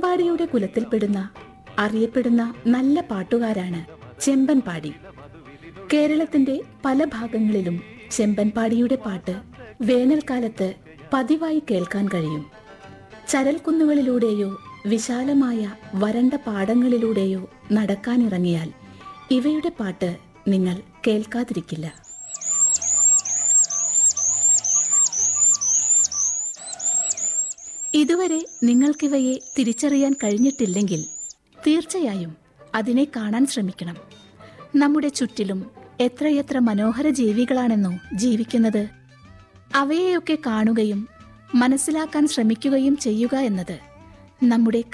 അമ്പാടിയുടെ കുലത്തിൽപ്പെടുന്ന അറിയപ്പെടുന്ന നല്ല പാട്ടുകാരാണ് ചെമ്പൻപാടി കേരളത്തിന്റെ പല ഭാഗങ്ങളിലും ചെമ്പൻപാടിയുടെ പാട്ട് വേനൽക്കാലത്ത് പതിവായി കേൾക്കാൻ കഴിയും ചരൽക്കുന്നുകളിലൂടെയോ വിശാലമായ വരണ്ട പാടങ്ങളിലൂടെയോ നടക്കാനിറങ്ങിയാൽ ഇവയുടെ പാട്ട് നിങ്ങൾ കേൾക്കാതിരിക്കില്ല ഇതുവരെ നിങ്ങൾക്കിവയെ തിരിച്ചറിയാൻ കഴിഞ്ഞിട്ടില്ലെങ്കിൽ തീർച്ചയായും അതിനെ കാണാൻ ശ്രമിക്കണം നമ്മുടെ ചുറ്റിലും എത്രയെത്ര മനോഹര ജീവികളാണെന്നോ ജീവിക്കുന്നത് അവയെയൊക്കെ കാണുകയും മനസ്സിലാക്കാൻ ശ്രമിക്കുകയും ചെയ്യുക എന്നത് നമ്മുടെ